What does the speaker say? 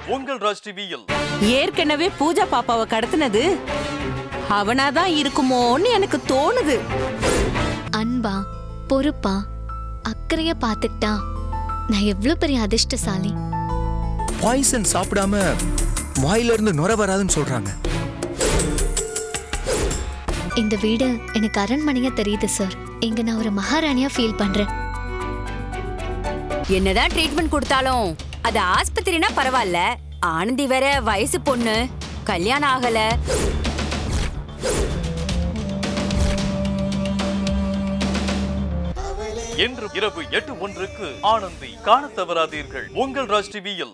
உங்கள் ராஜ் டிவியில் ஏற்கனவே பூஜா பாப்பாவை கடத்தினது அவனாதான் இருக்குமோன்னு எனக்கு தோணுது அன்பா பொறுப்பா அக்கறைய பார்த்துக்கிட்டா நான் எவ்வளவு பெரிய அதிர்ஷ்டசாலி பாய்சன் சாப்பிடாம வாயில இருந்து நுர வராதுன்னு சொல்றாங்க இந்த வீடு எனக்கு அரண்மனையா தெரியுது சார் இங்க நான் ஒரு மகாராணியா ஃபீல் பண்றேன் என்னதான் ட்ரீட்மெண்ட் கொடுத்தாலும் அது ஆஸ்பத்திரினா பரவாயில்ல ஆனந்தி வேற வயசு பொண்ணு கல்யாணம் ஆகல இன்று இரவு எட்டு ஒன்றுக்கு ஆனந்தி காணத் தவறாதீர்கள் உங்கள் ராஜ் டிவியில்